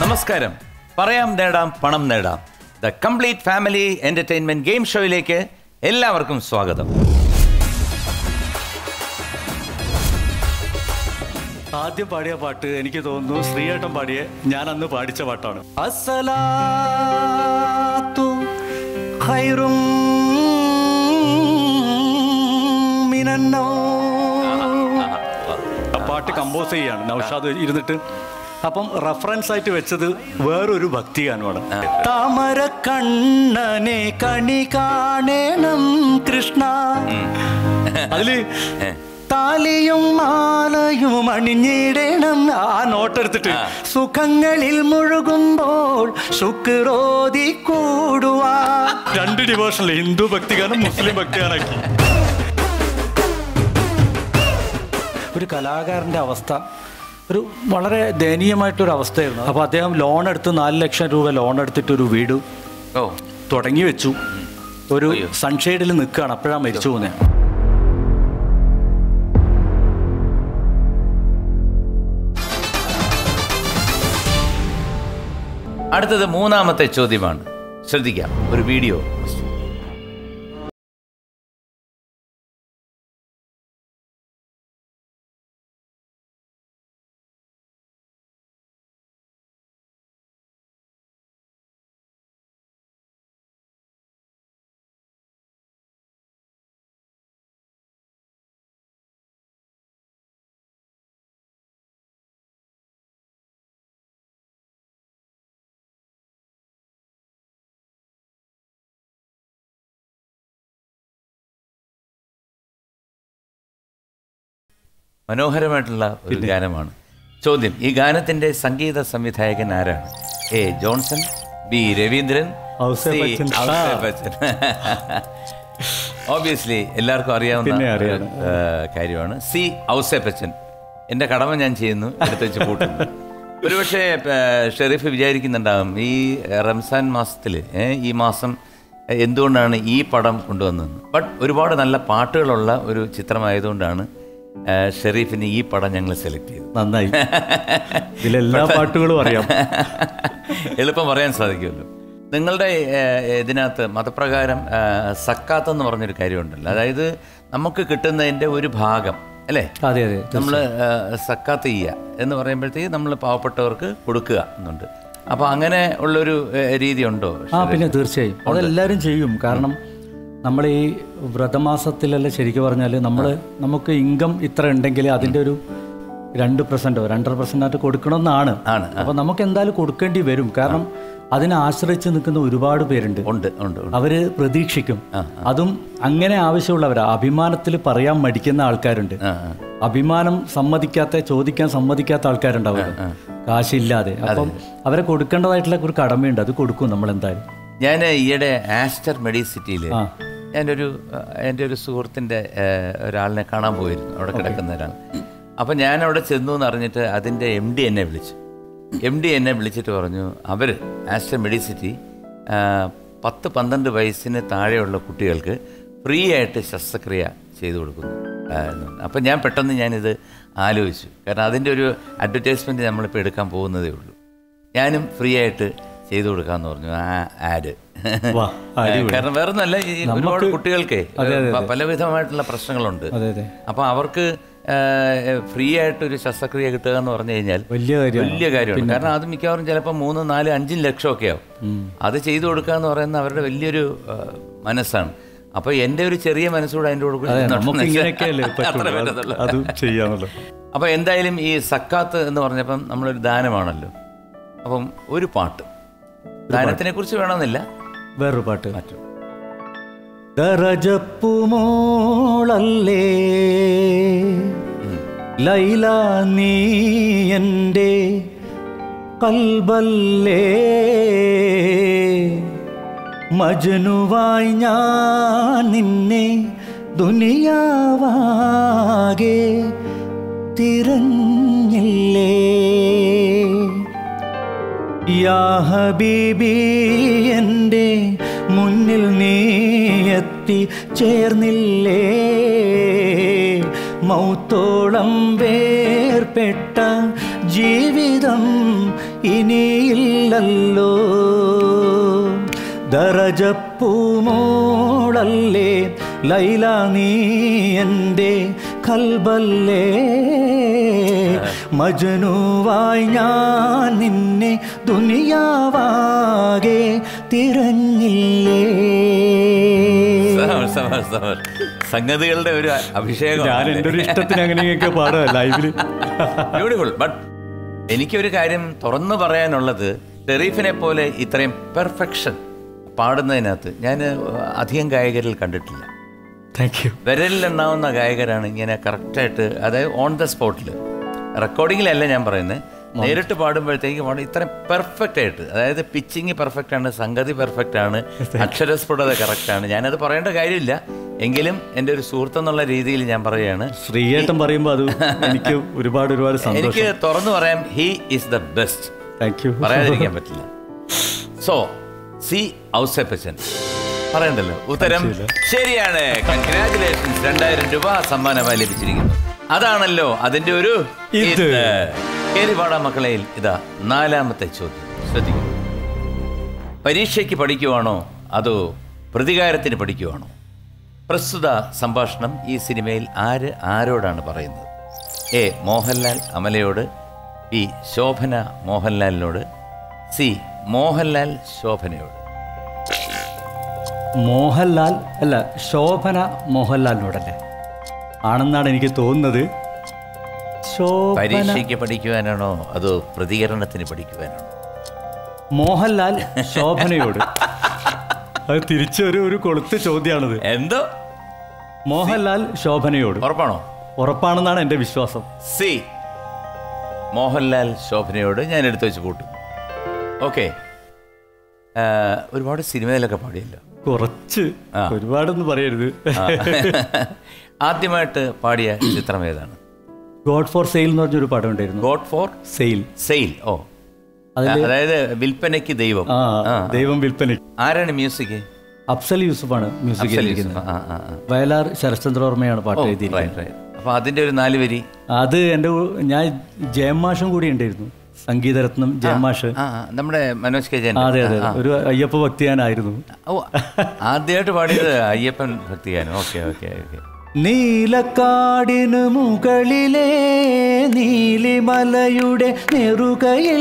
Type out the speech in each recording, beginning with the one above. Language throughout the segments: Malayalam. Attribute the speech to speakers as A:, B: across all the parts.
A: നമസ്കാരം പറയാം നേടാം പണം നേടാം the complete family entertainment game ഷോയിലേക്ക് എല്ലാവർക്കും സ്വാഗതം
B: ആദ്യം പാടിയ പാട്ട് എനിക്ക് തോന്നുന്നു ശ്രീയേട്ടൻ പാടിയ ഞാൻ അന്ന് പാടിച്ച പാട്ടാണ് അസ്സലാത്തു ഖൈറും മിനന്നൗം. ആ പാട്ട് കമ്പോസ് ചെയ്യാണ് നൗഷാദ് ഇരുന്നിട്ട് അപ്പം റെഫറൻസ് ആയിട്ട് വെച്ചത് വേറൊരു ഭക്തിഗാനമാണ് താമര കണ്ണനെ കണി കാണണം കൃഷ്ണ അതില് താലിയും മാലയും അണിഞ്ഞിടണം ആ നോട്ടെടുത്തിട്ട് സുഖങ്ങളിൽ മുഴുകുമ്പോൾ ശുക്രോതി കൂടുവാ രണ്ട് ഡിവോഷനിൽ ഹിന്ദു ഭക്തിഗാനം മുസ്ലിം ഭക്തിഗാനാക്കി ഒരു കലാകാരൻ്റെ അവസ്ഥ ഒരു വളരെ ദയനീയമായിട്ടൊരു അവസ്ഥയായിരുന്നു അപ്പോൾ അദ്ദേഹം ലോൺ എടുത്ത് നാല് ലക്ഷം രൂപ ലോൺ എടുത്തിട്ട് ഒരു വീട്
A: ഓ
B: തുടങ്ങി വെച്ചു ഒരു സൺഷെയ്ഡിൽ നിൽക്കുകയാണ് അപ്പോഴാണ് മരിച്ചു പോകുന്നത്
A: അടുത്തത് മൂന്നാമത്തെ ചോദ്യമാണ് ശ്രദ്ധിക്കാം ഒരു വീഡിയോ മനോഹരമായിട്ടുള്ള ഒരു ഗാനമാണ് ചോദ്യം ഈ ഗാനത്തിന്റെ സംഗീത സംവിധായകൻ ആരാണ് A Johnson B Raveendran
B: Ouseppachan.
A: Obviously എല്ലാവർക്കും അറിയാവുന്ന
B: പിന്നെ
A: ഒരു,
B: അറിയാം.
A: ആ, കാര്യമാണ് സി ഔസേപ്പച്ചൻ എൻ്റെ കടമ ഞാൻ ചെയ്യുന്നു എടുത്ത് വെച്ച് കൂട്ടുന്നു ഒരുപക്ഷെ ആ, ഷെരീഫ് വിചാരിക്കുന്നുണ്ടാകും ഈ റംസാൻ മാസത്തിൽ ഈ മാസം എന്തുകൊണ്ടാണ് ഈ പടം കൊണ്ടുവന്നത് ബട്ട് ഒരുപാട് നല്ല പാട്ടുകളുള്ള ഒരു ചിത്രമായതുകൊണ്ടാണ് ആ, ഷെരീഫിന് ഈ പടം ഞങ്ങൾ സെലക്ട് ചെയ്തത്
B: നന്നായി ഇതിലെല്ലാ പാട്ടുകളും അറിയാം
A: എളുപ്പം പറയാൻ സാധിക്കുമല്ലോ നിങ്ങളുടെ ഏഹ്, ഇതിനകത്ത് മതപ്രകാരം ഏഹ്, സക്കാത്ത് എന്ന് പറഞ്ഞൊരു കാര്യമുണ്ടല്ലോ അതായത് നമുക്ക് കിട്ടുന്നതിൻ്റെ ഒരു ഭാഗം അല്ലേ
B: അതെ അതെ
A: നമ്മൾ സക്കാത്ത് ചെയ്യുക എന്ന് പറയുമ്പോഴത്തേക്ക് നമ്മൾ പാവപ്പെട്ടവർക്ക് കൊടുക്കുക എന്നുണ്ട് അപ്പോൾ അങ്ങനെ ഉള്ളൊരു ഏഹ്, രീതി ഉണ്ടോ
B: ആ പിന്നെ തീർച്ചയായും അതെല്ലാവരും ചെയ്യും കാരണം നമ്മൾ ഈ വ്രതമാസത്തിലല്ല ശരിക്കും പറഞ്ഞാൽ നമ്മൾ നമുക്ക് ഇൻകം ഇത്ര ഉണ്ടെങ്കിൽ അതിൻ്റെ ഒരു രണ്ട് പെർസെൻറ്റോ രണ്ടര പെർസെൻറ്റായിട്ട് കൊടുക്കണമെന്നാണ്
A: ആണ്
B: അപ്പോൾ നമുക്ക് എന്തായാലും കൊടുക്കേണ്ടി വരും കാരണം അതിനെ ആശ്രയിച്ച് നിൽക്കുന്ന ഒരുപാട് പേരുണ്ട്
A: ഉണ്ട് ഉണ്ട് ഉണ്ട്
B: അവര് പ്രതീക്ഷിക്കും അതും അങ്ങനെ ആവശ്യമുള്ളവരാ അഭിമാനത്തിൽ പറയാൻ മടിക്കുന്ന ആൾക്കാരുണ്ട്
A: ആ, ആ.
B: അഭിമാനം സമ്മതിക്കാത്ത ചോദിക്കാൻ സമ്മതിക്കാത്ത ആൾക്കാരുണ്ടാവും കാശില്ലാതെ അപ്പം അവരെ കൊടുക്കേണ്ടതായിട്ടുള്ള ഒരു കടമയുണ്ട് അത് കൊടുക്കും നമ്മൾ എന്തായാലും
A: ഞാൻ ഈയിടെ ആസ്റ്റർ മെഡിസിറ്റിയിൽ
B: ആ.
A: ഞാനൊരു അഹ്, എൻ്റെ ഒരു സുഹൃത്തിൻ്റെ ഏഹ്, ഒരാളിനെ കാണാൻ പോയിരുന്നു അവിടെ കിടക്കുന്ന ഒരാൾ അപ്പം ഞാൻ അവിടെ ചെന്നു എന്ന് അറിഞ്ഞിട്ട് അതിൻ്റെ എം ഡി എന്നെ വിളിച്ചു എം ഡി എന്നെ വിളിച്ചിട്ട് പറഞ്ഞു അവർ ആസ്റ്റർ മെഡിസിറ്റി ആഹ്, പത്ത് പന്ത്രണ്ട് വയസ്സിന് താഴെയുള്ള കുട്ടികൾക്ക് ഫ്രീ ആയിട്ട് ശസ്ത്രക്രിയ ചെയ്തു കൊടുക്കുന്നു അപ്പം ഞാൻ പെട്ടെന്ന് ഞാനിത് ആലോചിച്ചു കാരണം അതിൻ്റെ ഒരു അഡ്വർടൈസ്മെൻറ്റ് നമ്മളിപ്പോൾ എടുക്കാൻ പോകുന്നതേ ഉള്ളൂ ഞാനും ഫ്രീ ആയിട്ട് ചെയ്തു കൊടുക്കാന്ന് പറഞ്ഞു ആ ആഡ്
B: വാ, അടിപൊളി.
A: കാരണം വേറെ ഒന്നല്ല ഈ ഒരുപാട് കുട്ടികൾക്ക്
B: അതെ, അതെ,
A: പ- പലവിധമായിട്ടുള്ള പ്രശ്നങ്ങളുണ്ട്
B: അതെ അതെ
A: അപ്പൊ അവർക്ക് ഫ്രീ ആയിട്ട് ഒരു ശസ്ത്രക്രിയ കിട്ടുക എന്ന് പറഞ്ഞു കഴിഞ്ഞാൽ
B: വലിയ കാര്യമാണ്
A: വലിയ കാര്യമാണ് കാരണം അത് മിക്കവാറും ചിലപ്പോൾ മൂന്ന് നാല് അഞ്ചും ലക്ഷം ഒക്കെ ആവും അത് ചെയ്തു കൊടുക്കുക എന്ന് പറയുന്ന അവരുടെ വലിയൊരു ആ, മനസ്സാണ് അപ്പൊ എൻ്റെ ഒരു ചെറിയ മനസ്സൂടെ അതിൻ്റെ കൂടെ കൂടി
B: അതെ
A: നിന്നോട്ടെ
B: നമുക്ക്
A: എന്ന്
B: ഇങ്ങനെയൊക്കെയല്ലേ
A: വെച്ചാൽ അത്രേ
B: പറ്റുള്ളൂ
A: പറ്റത്തുള്ളൂ.
B: അത് ചെയ്യാമല്ലോ
A: അപ്പൊ എന്തായാലും ഈ സക്കാത്ത് എന്ന് പറഞ്ഞപ്പം നമ്മളൊരു ദാനമാണല്ലോ അപ്പം ഒരു പാട്ട് ദാനത്തിനെ കുറിച്ച് വേണമെന്നില്ല
B: വേറൊരു പാട്ട്
A: മറ്റു
B: ദറജപ്പുമോളല്ലേ ലൈല നീ എൻ്റെ കൽബല്ലേ മജനുവായി ഞാൻ നിന്നെ ദുനിയാവാകെ തിരഞ്ഞില്ലേ യാ ഹബീബി എൻ്റെ മുന്നിൽ നീ എത്തി ചേർന്നില്ലേ മൗത്തോളം വേർപെട്ട ജീവിതം ഇനിയില്ലല്ലോ ദറജപ്പൂമോളല്ലേ ലൈല നീ എൻ്റെ കൽബല്ലേ മജനുവായി ഞാൻ നിന്നെ ദുനിയാവാകെ തിരഞ്ഞില്ലേ
A: സവാർ, സവാർ, സവാർ. സംഗതികളുടെ ഒരു അഭിഷേകം
B: ഞാൻ എൻ്റെ ഒരു ഇഷ്ടത്തിന് അങ്ങനെയൊക്കെ പാടുക ലൈവില്
A: ബ്യൂട്ടിഫുൾ ബട്ട് എനിക്കൊരു കാര്യം തുറന്നു പറയാനുള്ളത് ഷെറീഫിനെ പോലെ ഇത്രയും പെർഫെക്ഷൻ പാടുന്നതിനകത്ത് ഞാൻ അധികം ഗായകരിൽ കണ്ടിട്ടില്ല
B: താങ്ക് യു
A: വിരലിലെണ്ണാവുന്ന ഗായകരാണ് ഇങ്ങനെ കറക്റ്റായിട്ട് അതായത് ഓൺ ദ സ്പോട്ടിൽ റെക്കോർഡിങ്ങിലല്ല ഞാൻ പറയുന്നത് നേരിട്ട് പാടുമ്പോഴത്തേക്ക് പാടും ഇത്രയും പെർഫെക്റ്റ് ആയിട്ട് അതായത് പിച്ചിങ് പെർഫെക്റ്റ് ആണ് സംഗതി പെർഫെക്റ്റ് ആണ് അക്ഷരസ്ഫുടത കറക്റ്റ് ആണ് ഞാനത് പറയേണ്ട കാര്യമില്ല എങ്കിലും എൻ്റെ ഒരു സുഹൃത്തെന്നുള്ള രീതിയിൽ ഞാൻ പറയുകയാണ്
B: ശ്രീയേട്ടൻ പറയുമ്പോൾ അത് എനിക്ക് ഒരുപാട് ഒരുപാട് സന്തോഷം
A: എനിക്ക് തുറന്നു പറയാം he is the best
B: thank you
A: പറയാതിരിക്കാൻ പറ്റില്ല സോ സി ഔസേപ്പച്ചൻ പറയണ്ടല്ലോ ഉത്തരം ശരിയാണ് കൺഗ്രാചുലേഷൻസ് രണ്ടായിരം രൂപ സമ്മാനമായി ലഭിച്ചിരിക്കുന്നു അതാണല്ലോ അതിന്റെ ഒരു
B: ഇത്.
A: കേരിപാടാ മക്കളയിൽ ഇതാ നാലാമത്തെ ചോദ്യം ശ്രദ്ധിക്കും പരീക്ഷയ്ക്ക് പഠിക്കുവാണോ അതോ പ്രതികാരത്തിന് പഠിക്കുവാണോ പ്രസ്തുത സംഭാഷണം ഈ സിനിമയിൽ ആര് ആരോടാണ് പറയുന്നത് എ മോഹൻലാൽ അമലയോട് ബി ശോഭന മോഹൻലാലിനോട് സി മോഹൻലാൽ ശോഭനയോട്
B: മോഹൻലാൽ അല്ല ശോഭന മോഹൻലാലിനോടല്ലേ ആണെന്നാണ് എനിക്ക് തോന്നുന്നത് ശോഭന
A: പരീക്ഷയ്ക്ക് പഠിക്കുവാനാണോ അതോ പ്രതികരണത്തിന് പഠിക്കുവാനാണോ
B: മോഹൻലാൽ ശോഭനയോട് അത് തിരിച്ചൊരു ഒരു കൊളുത്ത് ചോദ്യമാണിത്
A: എന്തോ
B: മോഹൻലാൽ ശോഭനയോട്
A: ഉറപ്പാണോ
B: ഉറപ്പാണെന്നാണ് എൻ്റെ വിശ്വാസം
A: സി മോഹൻലാൽ ശോഭനയോട് ഞാൻ എടുത്തു വെച്ച് കൂട്ടും ഓക്കെ ഒരുപാട് സിനിമയിലൊക്കെ പാടിയല്ലോ
B: കുറച്ച് ഒരുപാടൊന്നും പറയരുത്
A: ആ. ആദ്യമായിട്ട് പാടിയ ചിത്രം ഏതാണ്
B: ഗോഡ് ഫോർ സെയിൽ എന്ന് പറഞ്ഞൊരു പടം ഉണ്ടായിരുന്നു
A: ഗോഡ് ഫോർ
B: സെയിൽ
A: സെയിൽ ഓ
B: അതിൽ
A: അതായത് വിൽപ്പനയ്ക്ക് ദൈവം
B: ആ
A: ആ.
B: ദൈവം വിൽപ്പന
A: ആരാണ് മ്യൂസിക്
B: അഫ്സൽ യൂസുഫാണ് മ്യൂസിക് ചെയ്തിരിക്കുന്നത്
A: ആ ആ ആ
B: വയലാർ ശരത്ചന്ദ്രവർമ്മയാണ് പാട്ട് എഴുതിയിരിക്കുന്നത്
A: റൈറ്റ് റൈറ്റ് അപ്പൊ അതിന്റെ ഒരു നാല് വരി
B: അത് എൻ്റെ കൂ- ഞാൻ ജയമാഷും കൂടി ഉണ്ടായിരുന്നു സംഗീതരത്നം ജയമാഷ്
A: ആ ആ, നമ്മുടെ മനോജ് കെ ജയൻ
B: ആ, അതെ അതെ ഒരു അയ്യപ്പ ഭക്തിയാനായിരുന്നു
A: ഓ ആദ്യമായിട്ട് പാടിയത് അയ്യപ്പൻ ഭക്തിഗാനം ഓക്കെ ഓക്കെ ഓക്കെ
B: നീലക്കാടിനു മുകളിലെ നീലിമലയുടെ നെറുകയിൽ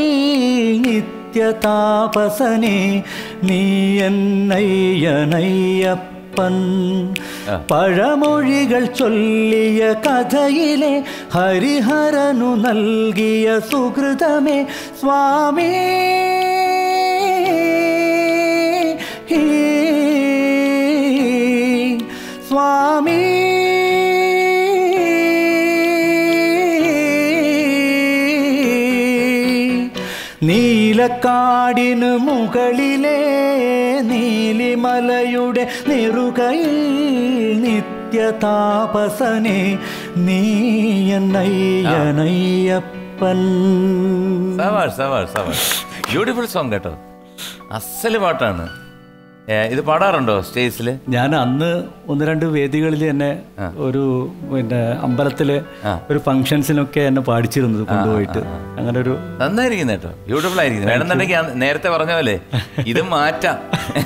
B: നിത്യതാപസനെ നീ എന്നയ്യനയ്യപ്പൻ പഴമൊഴികൾ ചൊല്ലിയ കഥയിലെ ഹരിഹരനു നൽകിയ സുഹൃതമേ സ്വാമി സ്വാമി നീലക്കാടിനു മുകളിലെ നീലിമലയുടെ നെറുകയിൽ നിത്യതാപസനെ നീ എന്നയ്യനയ്യപ്പൻ
A: സവാഷ് സവാഷ് സവാഷ് ബ്യൂട്ടിഫുൾ സോങ് കേട്ടോ അസല് പാട്ടാണ് ഏ, ഇത് പാടാറുണ്ടോ സ്റ്റേജിൽ
B: ഞാൻ അന്ന് ഒന്ന് രണ്ട് വേദികളിൽ തന്നെ ഒരു പിന്നെ അമ്പലത്തിലെ ഒരു ഫംഗ്ഷൻസിനൊക്കെ എന്നെ പാടിച്ചിരുന്നത് കൊണ്ടുപോയിട്ട് അങ്ങനെ ഒരു
A: നന്നായിരിക്കുന്നു കേട്ടോ ബ്യൂട്ടിഫുൾ ആയിരിക്കുന്നു വേണമെന്നുണ്ടെങ്കിൽ ആ നേരത്തെ പറഞ്ഞ പോലെ ഇത് മാറ്റാം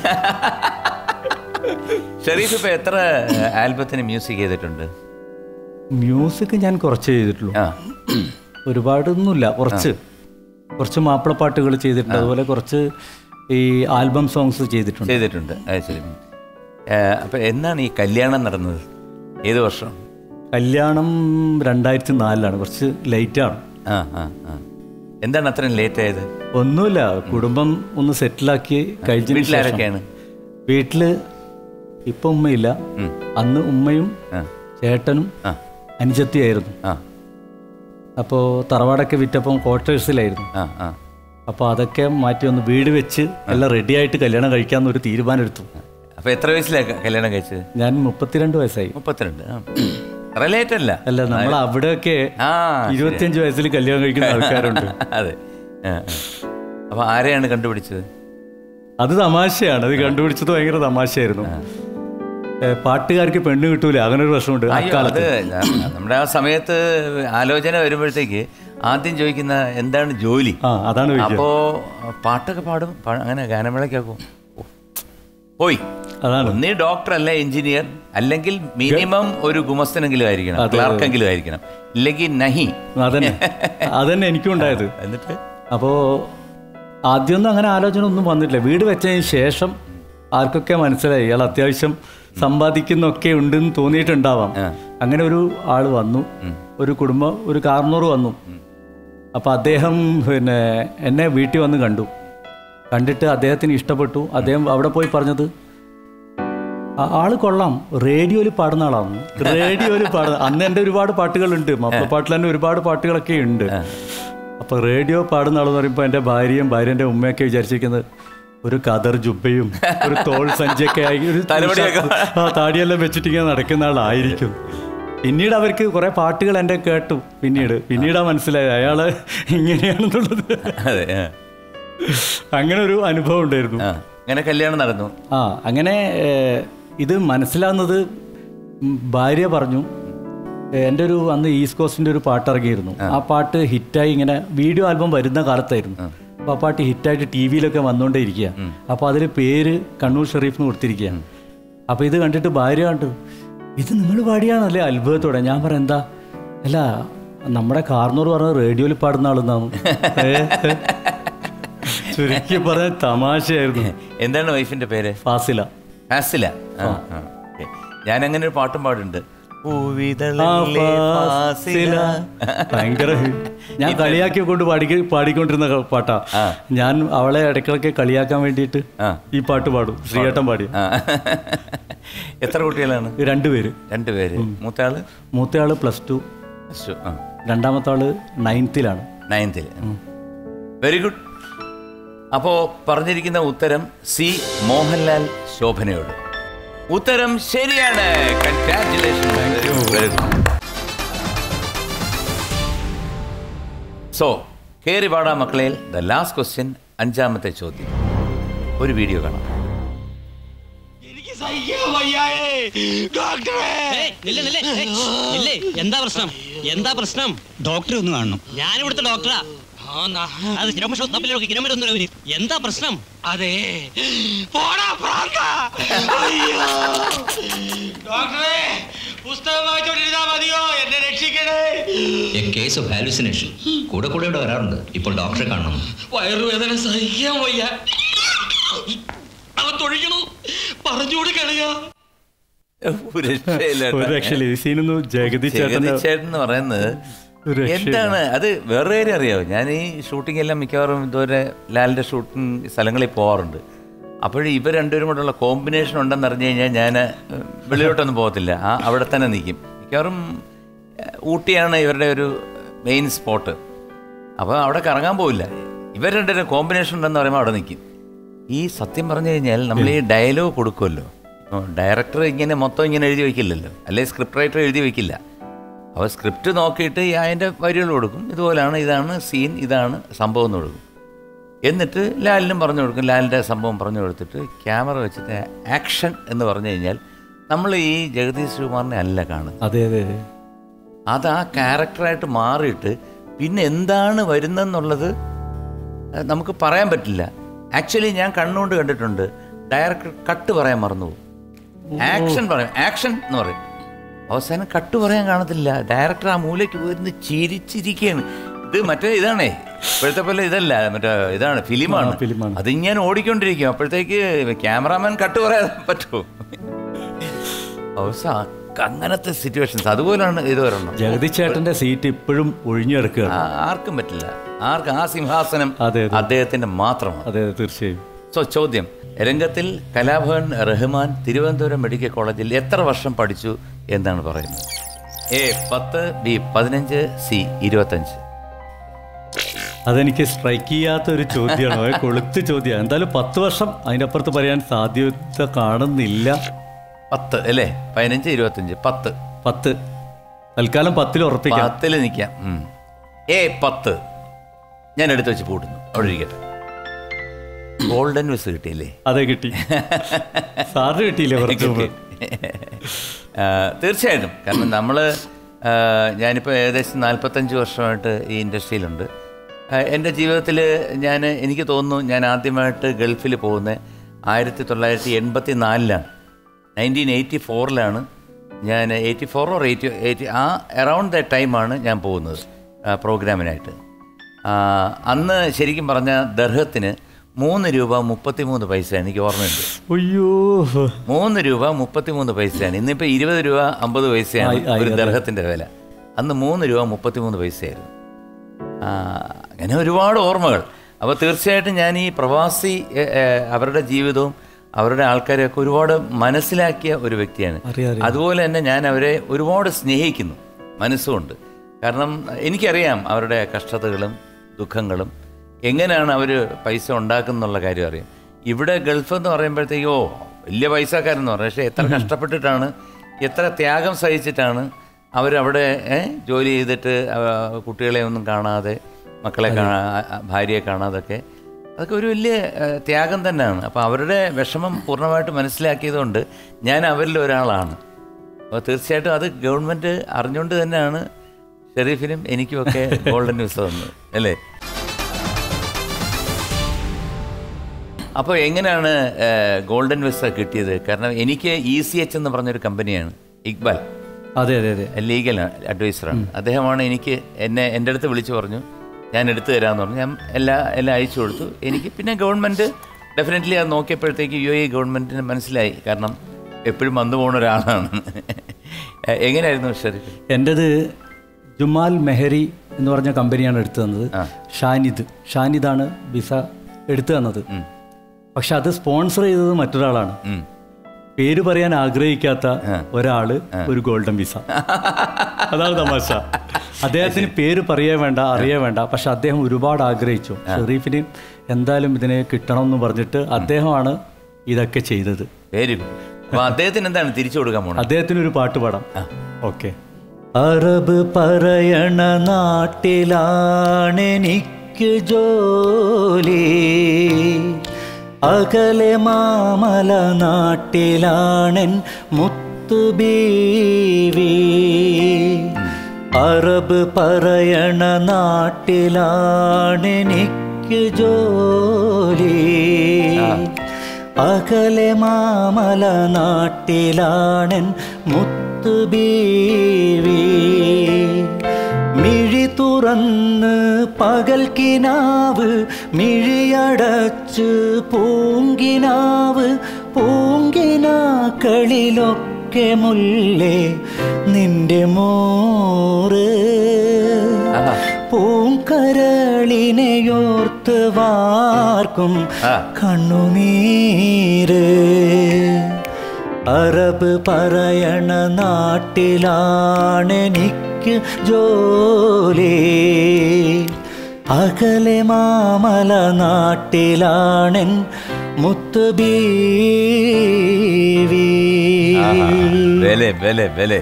A: ഷെരീഫ് ഇപ്പൊ എത്ര ആൽബത്തിന് മ്യൂസിക് ചെയ്തിട്ടുണ്ട്
B: മ്യൂസിക് ഞാൻ കുറച്ച് ചെയ്തിട്ടുള്ളൂ
A: ആ
B: ഒരുപാടൊന്നുമില്ല കുറച്ച് കുറച്ച് മാപ്പിളപ്പാട്ടുകൾ ചെയ്തിട്ടുണ്ട് അതുപോലെ കുറച്ച് ഈ ആൽബം സോങ്സ് ചെയ്തിട്ടുണ്ട്
A: ചെയ്തിട്ടുണ്ട് അത് ശരി ഏ, അപ്പൊ എന്നാണ് ഈ കല്യാണം നടന്നത് ഏത് വർഷം
B: കല്യാണം രണ്ടായിരത്തി നാലിലാണ് കുറച്ച് ലേറ്റാണ്
A: ആ ആ ആ എന്താണ് അത്രയും ലേറ്റ് ആയത്
B: ഒന്നുമില്ല കുടുംബം ഒന്ന് സെറ്റിലാക്കി കഴിഞ്ഞതിന് ശേഷം
A: വീട്ടിലാരൊക്കെയാണ്
B: വീട്ടില് ഇപ്പൊ ഉമ്മയില്ല
A: ഉം.
B: അന്ന് ഉമ്മയും
A: ആ
B: ചേട്ടനും
A: ആ
B: അനുജത്തിയായിരുന്നു
A: ആ
B: അപ്പോൾ തറവാടൊക്കെ വിറ്റപ്പം ക്വാർട്ടേഴ്സിലായിരുന്നു
A: ആ ആ
B: അപ്പോൾ അതൊക്കെ മാറ്റി ഒന്ന് വീട് വെച്ച് എല്ലാം റെഡിയായിട്ട് കല്യാണം കഴിക്കാമെന്നൊരു തീരുമാനം എടുത്തു
A: അപ്പൊ എത്ര വയസ്സിലാണ് ക- കല്യാണം കഴിച്ചത്
B: ഞാൻ മുപ്പത്തിരണ്ട് വയസ്സായി
A: മുപ്പത്തിരണ്ട് ആ റിലേറ്റ് അല്ല
B: അല്ല നമ്മൾ അവിടെയൊക്കെ
A: ആ
B: ഇരുപത്തിയഞ്ച് വയസ്സിൽ കല്യാണം കഴിക്കുന്ന ആൾക്കാരുണ്ട്
A: അതെ ആ, ആ. അപ്പൊ ആരെയാണ് കണ്ടുപിടിച്ചത്
B: അത് തമാശയാണ് അത് കണ്ടുപിടിച്ചത് ഭയങ്കര തമാശയായിരുന്നു ഏ, പാട്ടുകാർക്ക് പെണ്ണ് കിട്ടൂല അങ്ങനെ ഒരു പ്രശ്നമുണ്ട്
A: അയ്യോ അത് നമ്മുടെ ആ സമയത്ത് ആലോചന വരുമ്പോഴത്തേക്ക് ആദ്യം ചോദിക്കുന്ന എന്താണ് ജോലി
B: ആ അതാണ് ചോദിക്കുക
A: അപ്പോ പാട്ടൊക്കെ പാടും പാ- അങ്ങനെ ഗാനമേളയ്ക്കാക്കും ഓ, പോയി
B: അതാണ്
A: ഒന്നീ ഡോക്ടർ അല്ല എഞ്ചിനീയർ അല്ലെങ്കിൽ മിനിമം ഒരു ഗുമസ്തനെങ്കിലും ആയിരിക്കണം ക്ലാർക്കെങ്കിലും ആയിരിക്കണം ഇല്ലെങ്കിൽ നഹി
B: അതന്നെ അതന്നെ എനിക്കും ഉണ്ടായത്
A: എന്നിട്ട്
B: അപ്പോൾ ആദ്യമൊന്നും അങ്ങനെ ആലോചന ഒന്നും വന്നിട്ടില്ല വീട് വെച്ചതിന് ശേഷം ആർക്കൊക്കെ മനസ്സിലായി ഇയാൾ അത്യാവശ്യം സമ്പാദിക്കുന്നൊക്കെ ഉണ്ടെന്ന് തോന്നിയിട്ടുണ്ടാവാം അങ്ങനെ ഒരു ആൾ വന്നു ഒരു കുടുംബം ഒരു കാർന്നൂർ വന്നു അപ്പോൾ അദ്ദേഹം പിന്നെ എന്നെ വീട്ടിൽ വന്ന് കണ്ടു കണ്ടിട്ട് അദ്ദേഹത്തിന് ഇഷ്ടപ്പെട്ടു അദ്ദേഹം അവിടെ പോയി പറഞ്ഞത് "ആ- ആള് കൊള്ളാം റേഡിയോയിൽ പാടുന്ന ആളാണ് റേഡിയോയിൽ പാടുന്ന അന്ന് എൻ്റെ ഒരുപാട് പാട്ടുകളുണ്ട് മപ്പപ്പാട്ടിൽ തന്നെ ഒരുപാട് പാട്ടുകളൊക്കെ ഉണ്ട് അപ്പൊ റേഡിയോ പാടുന്ന ആളെന്ന് പറയുമ്പോൾ എൻ്റെ ഭാര്യയും ഭാര്യൻ്റെ ഉമ്മയൊക്കെ വിചാരിച്ചിരിക്കുന്നത് ഒരു കതർ ജുബയും ഒരു തോൾ സഞ്ചിയൊക്കെ ആയി ഒരു
A: തലമുടിയൊക്കെ.
B: ആ താടിയെല്ലാം വെച്ചിട്ട് ഇങ്ങനെ നടക്കുന്ന ആളായിരിക്കും പിന്നീട് അവർക്ക് കുറെ പാട്ടുകൾ എൻ്റെ കേട്ടു പിന്നീട് പിന്നീടാ മനസ്സിലായത് അയാള് ഇങ്ങനെയാണെന്നുള്ളത്
A: അതെ ആ.
B: അങ്ങനെ ഒരു അനുഭവം ഉണ്ടായിരുന്നു
A: ആ അങ്ങനെ കല്യാണം നടന്നു
B: ആ അങ്ങനെ ഏഹ്, ഇത് മനസ്സിലാവുന്നത് ഉം, ഭാര്യ പറഞ്ഞു ഏഹ്, എൻ്റെ ഒരു അന്ന് ഈസ്റ്റ് കോസ്റ്റിൻ്റെ ഒരു പാട്ട് ഇറങ്ങിയിരുന്നു ആ പാട്ട് ഹിറ്റായി ഇങ്ങനെ വീഡിയോ ആൽബം വരുന്ന കാലത്തായിരുന്നു അപ്പോൾ ആ പാട്ട് ഹിറ്റായിട്ട് ടി വിയിലൊക്കെ വന്നുകൊണ്ടേ ഇരിക്കുക അപ്പോൾ അതിൽ പേര് കണ്ണൂർ ഷെറീഫിന് കൊടുത്തിരിക്കുക അപ്പോൾ ഇത് കണ്ടിട്ട് ഭാര്യ കണ്ടു ഇത് നിങ്ങൾ പാടിയാണല്ലേ അത്ഭുതത്തോടെ ഞാൻ പറയാം എന്താ അല്ല നമ്മുടെ കാർന്നൂർ പറഞ്ഞ റേഡിയോയിൽ പാടുന്ന ആളെന്നാണ് ചുരുക്കി പറഞ്ഞ തമാശയായിരുന്നു
A: എന്താണ് വൈഫിന്റെ പേര്
B: ഫാസില
A: ഫാസില ആ, ആ, ഓക്കേ. ഞാൻ അങ്ങനെ ഒരു പാട്ടും പാടുന്നുണ്ട്
B: ആ,
A: പൂവിതളല്ലേ
B: ഫാസില. ഭയങ്കര ഞാൻ കളിയാക്കി കൊണ്ട് പാടി പാടിക്കൊണ്ടിരുന്ന ക- പാട്ടാ
A: ആ.
B: ഞാൻ അവളെ ഇടയ്ക്കിടയ്ക്ക് കളിയാക്കാൻ വേണ്ടിയിട്ട്
A: ആ.
B: ഈ പാട്ട് പാടും ശ്രീയേട്ടൻ പാടി
A: ആ. എത്ര കുട്ടികളാണ്
B: രണ്ടുപേര്
A: രണ്ടുപേര് മൂത്തയാള്
B: മൂത്തയാള് പ്ലസ് ടു
A: അശ്വ, ആ
B: രണ്ടാമത്തെ ആള് നയൻത്തിലാണ്
A: നയൻത്തിൽ വെരി ഗുഡ് അപ്പോ പറഞ്ഞിരിക്കുന്ന ഉത്തരം സി മോഹൻലാൽ ശോഭനയോട് ഉത്തരം ശരിയാണ് കൺഗ്രാറ്റുലേഷൻ സോ കേറി പാടാ മക്കളെ ദ ലാസ്റ്റ് ക്വസ്റ്റ്യൻ അഞ്ചാമത്തെ ചോദ്യം ഒരു വീഡിയോ കാണാം
C: എനിക്ക് സഹിക്കാൻ വയ്യായേ ഡോക്ടറെ
D: ഏയ്, നില്ല്, നില്ല്, ഏയ്, നില്ല്. എന്താ പ്രശ്നം എന്താ പ്രശ്നം
E: ഡോക്ടറെ ഒന്ന് കാണണം
D: ഞാൻ ഇവിടുത്തെ ഡോക്ടറാ
C: ആ, നാ-
D: അത് കിലോമീറ്റർ തമ്മിലൊക്കെ കിലോമീറ്റർ ഒന്നും ഇവര്. എന്താ പ്രശ്നം
C: അതെ പോടാ പ്രാന്ത അയ്യോ ഡോക്ടറെ പുസ്തകം വായിച്ചോണ്ടിരുന്നാ മതിയോ എന്നെ രക്ഷിക്കണേ
E: എ കേസ് ഓഫ് ഹാലുസിനേഷൻ കൂടെ കൂടെ ഇവിടെ വരാറുണ്ട് ഇപ്പോൾ ഡോക്ടറെ കാണണം
C: വയറുവേദന സഹിക്കാൻ വയ്യ അവൻ തൊഴിക്കണു പറഞ്ഞുകൂടി കളിയാ
A: ഒരു രക്ഷയില്ല
B: ഒരു രക്ഷയില്ല ഈ സീനൊന്നും ജഗദീഷ് ചേട്ടൻ്റെ
A: ചേട്ടൻ എന്ന് പറയുന്നത്
B: ഒരു രക്ഷയില്ല.
A: എന്താണ് അത് വേറെ കാര്യം അറിയാമോ ഞാൻ ഈ ഷൂട്ടിംഗ് എല്ലാം മിക്കവാറും ഇതുവരെ ലാലിൻ്റെ ഷൂട്ടിംഗ് സ്ഥലങ്ങളിൽ പോകാറുണ്ട് അപ്പോഴും ഇവർ രണ്ടുപേരും കൂടെയുള്ള കോമ്പിനേഷൻ ഉണ്ടെന്ന് അറിഞ്ഞു കഴിഞ്ഞാൽ ഞാൻ വെളിയിലോട്ടൊന്നും പോകത്തില്ല ആ അവിടെ തന്നെ നിൽക്കും മിക്കവാറും ഏഹ്, ഊട്ടിയാണ് ഇവരുടെ ഒരു മെയിൻ സ്പോട്ട് അപ്പോൾ അവിടെ കറങ്ങാൻ പോവില്ല ഇവർ രണ്ടുപേരും കോമ്പിനേഷൻ ഉണ്ടെന്ന് പറയുമ്പോൾ അവിടെ നിൽക്കും ഈ സത്യം പറഞ്ഞു കഴിഞ്ഞാൽ നമ്മൾ ഈ ഡയലോഗ് കൊടുക്കുമല്ലോ ഡയറക്ടർ ഇങ്ങനെ മൊത്തം ഇങ്ങനെ എഴുതി വയ്ക്കില്ലല്ലോ അല്ലെങ്കിൽ സ്ക്രിപ്റ്റ് റൈറ്റർ എഴുതി വയ്ക്കില്ല അപ്പോൾ സ്ക്രിപ്റ്റ് നോക്കിയിട്ട് ഈ അതിൻ്റെ വരികൾ കൊടുക്കും ഇതുപോലാണ് ഇതാണ് സീൻ ഇതാണ് സംഭവം എന്ന് കൊടുക്കും എന്നിട്ട് ലാലിനും പറഞ്ഞു കൊടുക്കും ലാലിൻ്റെ സംഭവം പറഞ്ഞു കൊടുത്തിട്ട് ക്യാമറ വെച്ചിട്ട് ആക്ഷൻ എന്ന് പറഞ്ഞു കഴിഞ്ഞാൽ നമ്മൾ ഈ ജഗദീഷ് ശ്രീകുമാറിനെ അല്ല കാണുന്നത്
B: അതെ അതെ അതെ
A: അത് ആ ക്യാരക്ടറായിട്ട് മാറിയിട്ട് പിന്നെ എന്താണ് വരുന്നതെന്നുള്ളത് അഹ് നമുക്ക് പറയാൻ പറ്റില്ല ആക്ച്വലി ഞാൻ കണ്ണുകൊണ്ട് കണ്ടിട്ടുണ്ട് ഡയറക്ടർ കട്ട് പറയാൻ മറന്നുപോകും ആക്ഷൻ പറയും ആക്ഷൻ എന്ന് പറയും അവസാനം കട്ട് പറയാൻ കാണത്തില്ല ഡയറക്ടർ ആ മൂലയ്ക്ക് പോയിരുന്ന് ചിരിച്ചിരിക്കുകയാണ് ഇത് മറ്റേ ഇതാണേ ഇപ്പോഴത്തെ പോലെ ഇതല്ല മറ്റേ ഇതാണ് ഫിലിമാണ്
B: ആ, ഫിലിമാണ്.
A: അതിങ്ങനെ ഓടിക്കൊണ്ടിരിക്കും അപ്പോഴത്തേക്ക് ക്യാമറാമാൻ കട്ട് പറയാൻ പറ്റുമോ അവസാനം അങ്ങനത്തെ സിറ്റുവേഷൻസ് അതുപോലാണ് ഇത് വരണം
B: ജഗദീഷ് ചേട്ടന്റെ സീറ്റ് ഇപ്പോഴും ഒഴിഞ്ഞു കിടക്കുകയാണ്
A: ആ- ആർക്കും പറ്റില്ല ആർക്കും ആ സിംഹാസനം
B: അതെ, അതെ.
A: അദ്ദേഹത്തിന്റെ മാത്രമാണ്
B: അതെ അതെ തീർച്ചയായും
A: സോ ചോദ്യം രംഗത്തിൽ കലാഭവൻ റഹ്മാൻ തിരുവനന്തപുരം മെഡിക്കൽ കോളേജിൽ എത്ര വർഷം പഠിച്ചു എന്നാണ് പറയുന്നത് എ പത്ത് ബി പതിനഞ്ച് സി ഇരുപത്തഞ്ച്
B: അതെനിക്ക് സ്ട്രൈക്ക് ചെയ്യാത്ത ഒരു ചോദ്യമാണ് അത് കൊളുത്ത് ചോദ്യമാണ് എന്തായാലും പത്ത് വർഷം അതിൻ്റെ അപ്പുറത്ത് പറയാൻ സാധ്യത കാണുന്നില്ല
A: പത്ത് അല്ലേ പതിനഞ്ച് ഇരുപത്തഞ്ച് പത്ത്
B: പത്ത് തൽക്കാലം പത്തിൽ ഉറപ്പിക്കാം
A: പത്തിൽ നിൽക്കാം ഉം. എ പത്ത് ഞാൻ എടുത്തു വെച്ച് പൂട്ടുന്നു അവിടെ ഇരിക്കട്ടെ ഗോൾഡൻ വിസ് കിട്ടിയില്ലേ
B: അതെ കിട്ടി സാറിന് കിട്ടിയില്ലേ കുറച്ച് മുമ്പ്
A: ആ, തീർച്ചയായിട്ടും കാരണം നമ്മൾ ആ, ഞാനിപ്പോൾ ഏകദേശം നാൽപ്പത്തഞ്ച് വർഷമായിട്ട് ഈ ഇൻഡസ്ട്രിയിലുണ്ട് ആ, എൻ്റെ ജീവിതത്തിൽ ഞാൻ എനിക്ക് തോന്നുന്നു ഞാൻ ആദ്യമായിട്ട് ഗൾഫിൽ പോകുന്നത് ആയിരത്തി തൊള്ളായിരത്തി എൺപത്തി നാലിലാണ് നയൻറ്റീൻ എയ്റ്റി ഫോറിലാണ് ഞാൻ eighty four or eighty eighty ആ അറൗണ്ട് ദ ടൈമാണ് ഞാൻ പോകുന്നത് ആ, പ്രോഗ്രാമിനായിട്ട് ആ, അന്ന് ശരിക്കും പറഞ്ഞാൽ ദർഹത്തിന് മൂന്ന് രൂപ മുപ്പത്തിമൂന്ന് പൈസ എനിക്ക് ഓർമ്മയുണ്ട്
B: അയ്യോ
A: മൂന്ന് രൂപ മുപ്പത്തിമൂന്ന് പൈസയാണ് ഇന്നിപ്പോൾ ഇരുപത് രൂപ അമ്പത് പൈസയാണ്
B: ആയി, ആയി,
A: ഒരു
B: അതെ.
A: ദർഹത്തിൻ്റെ വില അന്ന് മൂന്ന് രൂപ മുപ്പത്തിമൂന്ന് പൈസയായിരുന്നു ആ, അങ്ങനെ ഒരുപാട് ഓർമ്മകൾ അപ്പോൾ തീർച്ചയായിട്ടും ഞാൻ ഈ പ്രവാസി എ, എ, അവരുടെ ജീവിതവും അവരുടെ ആൾക്കാരെയൊക്കെ ഒരുപാട് മനസ്സിലാക്കിയ ഒരു വ്യക്തിയാണ്
B: അറിയാം, അറിയാം.
A: അതുപോലെ തന്നെ ഞാൻ അവരെ ഒരുപാട് സ്നേഹിക്കുന്നു മനസ്സുകൊണ്ട് കാരണം എനിക്കറിയാം അവരുടെ കഷ്ടതകളും ദുഃഖങ്ങളും എങ്ങനെയാണ് അവർ പൈസ ഉണ്ടാക്കുന്നുള്ള കാര്യം അറിയാം ഇവിടെ ഗൾഫ് എന്ന് പറയുമ്പോഴത്തേക്കോ വലിയ പൈസക്കാരെന്ന് പറഞ്ഞു പക്ഷേ എത്ര കഷ്ടപ്പെട്ടിട്ടാണ് എത്ര ത്യാഗം സഹിച്ചിട്ടാണ് അവരവിടെ ഏ, ജോലി ചെയ്തിട്ട് ആ, കുട്ടികളെ ഒന്നും കാണാതെ മക്കളെ കാണാ ഭാര്യയെ കാണാതൊക്കെ അതൊക്കെ ഒരു വലിയ ഏ, ത്യാഗം തന്നെയാണ് അപ്പോൾ അവരുടെ വിഷമം പൂർണ്ണമായിട്ട് മനസ്സിലാക്കിയതുകൊണ്ട് ഞാൻ അവരിൽ ഒരാളാണ് അപ്പോൾ തീർച്ചയായിട്ടും അത് ഗവൺമെൻറ് അറിഞ്ഞുകൊണ്ട് തന്നെയാണ് ഷെരീഫിനും എനിക്കുമൊക്കെ ഗോൾഡൻ ന്യൂസ് തന്നത് അല്ലേ അപ്പോൾ എങ്ങനെയാണ് ഏഹ്, ഗോൾഡൻ വിസ കിട്ടിയത് കാരണം എനിക്ക് ഇ സി എച്ച് എന്ന് പറഞ്ഞൊരു കമ്പനിയാണ് ഇക്ബാൽ
B: അതെ അതെ അതെ
A: ലീഗൽ അഡ്വൈസറാണ് അദ്ദേഹമാണ് എനിക്ക് എന്നെ എൻ്റെ അടുത്ത് വിളിച്ചു പറഞ്ഞു ഞാൻ എടുത്തു തരാമെന്ന് പറഞ്ഞു ഞാൻ എല്ലാ എല്ലാം അയച്ചു കൊടുത്തു എനിക്ക് പിന്നെ ഗവൺമെൻറ് ഡെഫിനറ്റ്ലി അത് നോക്കിയപ്പോഴത്തേക്ക് യു എ ഗവൺമെൻറ്റിന് മനസ്സിലായി കാരണം എപ്പോഴും വന്നു പോകുന്ന ഒരാളാണ് എ- എങ്ങനെയായിരുന്നു ഷെരീഫ്
B: എൻ്റെത് ജുമാൽ മെഹരി എന്ന് പറഞ്ഞ കമ്പനിയാണ് എടുത്തു തന്നത്
A: ആ.
B: ഷാനിദ് ഷാനിദാണ് വിസ എടുത്തു തന്നത്
A: ഉം.
B: പക്ഷെ അത് സ്പോൺസർ ചെയ്തത് മറ്റൊരാളാണ്
A: ഉം.
B: പേര് പറയാൻ ആഗ്രഹിക്കാത്ത ഒരാള് ഒരു ഗോൾഡൻ വിസ അതാണ് തമാശ അദ്ദേഹത്തിന് പേര് പറയേ വേണ്ട അറിയേ വേണ്ട പക്ഷെ അദ്ദേഹം ഒരുപാട് ആഗ്രഹിച്ചു ഷെറീഫിന് എന്തായാലും ഇതിനെ കിട്ടണം എന്ന് പറഞ്ഞിട്ട് അദ്ദേഹമാണ് ഇതൊക്കെ ചെയ്തത്
A: വെരി ഗുഡ് അപ്പോൾ അദ്ദേഹത്തിന് എന്താണ് തിരിച്ചു കൊടുക്കാൻ പോണത്
B: അദ്ദേഹത്തിന് ഒരു പാട്ട് പാടാം ഓക്കെ അറബ് പറയണ നാട്ടിലാണെനിക്ക് ജോലി അകലെ മാമല നാട്ടിലാണെൻ മുത്തുബീവി അറബ് പറയണ നാട്ടിലാണെനിക്ക് ജോലി അകലെ മാമല നാട്ടിലാണൻ മുത്തുബീവി മിഴി തുറന്ന് പകൽക്കിനാവ് മിഴിയടച്ച് പൂങ്കിനാവ് പൂങ്കിനാക്കളിലൊക്കെ മുല്ലേ നിന്റെ മോറ്
A: ആഹാ.
B: പൂങ്കരളിനെയോർത്ത് വാർക്കും
A: ആ.
B: കണ്ണുനീര് അറബ് പറയണ നാട്ടിലാണെനിക്ക് ജോലി അകലെ മാമല നാട്ടിലാണെൻ മുത്തുബീവി
A: ആഹാ. വില വില വില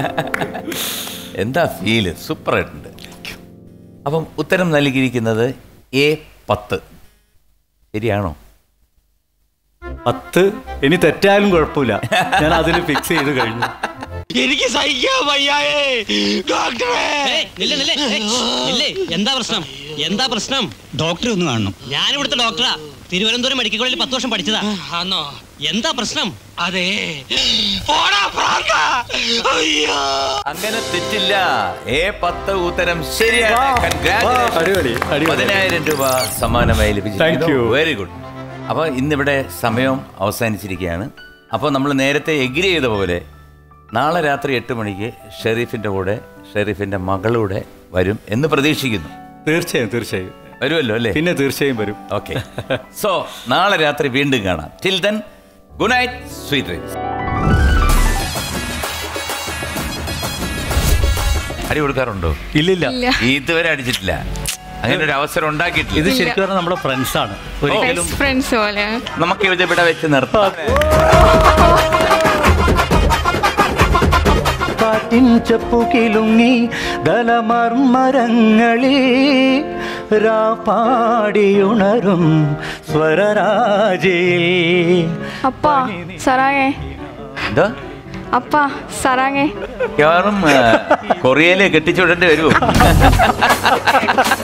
A: എന്താ ഫീല് സൂപ്പറായിട്ടുണ്ട് അപ്പം ഉത്തരം നൽകിയിരിക്കുന്നത് എ പത്ത് ശരിയാണോ
B: പത്ത് ഇനി തെറ്റായാലും കുഴപ്പമില്ല ഞാൻ അതിൽ ഫിക്സ് ചെയ്ത് കഴിഞ്ഞു
C: എനിക്ക് സഹിക്കാൻ വയ്യായേ ഡോക്ടറെ
D: ഏയ്, നില്ല്, നില്ല്, ഏയ്, നില്ല്. എന്താ പ്രശ്നം എന്താ പ്രശ്നം
F: ഡോക്ടറെ ഒന്ന് കാണണം
D: ഞാൻ ഇവിടുത്തെ ഡോക്ടറാ തിരുവനന്തപുരം മെഡിക്കൽ കോളേജിൽ പത്ത് വർഷം പഠിച്ചതാ
C: ആന്നോ
D: എന്താ പ്രശ്നം
C: അതെ പോടാ പ്രാന്ത അയ്യോ
A: അങ്ങനെ തെറ്റില്ല എ പത്ത് ഉത്തരം ശരിയാണ്
B: വാ,
A: Congratulations.
B: അടിപൊളി, അടിപൊളി.
A: പതിനായിരം രൂപ സമ്മാനമായി
B: Thank
A: ലഭിച്ചിരിക്കുന്നു
B: you.
A: വെരി ഗുഡ് അപ്പോൾ ഇന്നിവിടെ സമയം അവസാനിച്ചിരിക്കുകയാണ് അപ്പോൾ നമ്മൾ നേരത്തെ എഗ്രി ചെയ്ത പോലെ നാളെ രാത്രി എട്ട് മണിക്ക് ഷെരീഫിൻ്റെ കൂടെ ഷെരീഫിൻ്റെ മകളുടെ വരും എന്ന് പ്രതീക്ഷിക്കുന്നു
B: തീർച്ചയായും തീർച്ചയായും
A: വരുമല്ലോ അല്ലേ
B: പിന്നെ തീർച്ചയായും വരും
A: ഓക്കെ സോ നാളെ രാത്രി വീണ്ടും കാണാം till then good night sweet dreams അടി കൊടുക്കാറുണ്ടോ
B: ഇല്ലില്ല
A: ഇതുവരെ അടിച്ചിട്ടില്ല അങ്ങനെ ഒരു അവസരം ഉണ്ടാക്കിയിട്ടില്ല
B: ഇത് ശരിക്കും പറഞ്ഞാൽ നമ്മുടെ ഫ്രണ്ട്സ് ആണ് ഒരിക്കലും
G: ഫ്രണ്ട്സ് പോലെ
A: നമുക്ക് ഇത് ഇവിടെ വെച്ച് നിർത്താം
B: കാറ്റിൻ ചെപ്പു കിലുങ്ങി ദലമർമരങ്ങളിൽ രാപ്പാടിയുണരും സ്വരരാജയിൽ
G: അപ്പാ സറായേ
A: എന്താ
F: അപ്പ സറാങ്ങേ
A: മിക്കവാറും ആ, കൊറിയയിലെ കെട്ടിച്ചുവിടേണ്ടി വരുമോ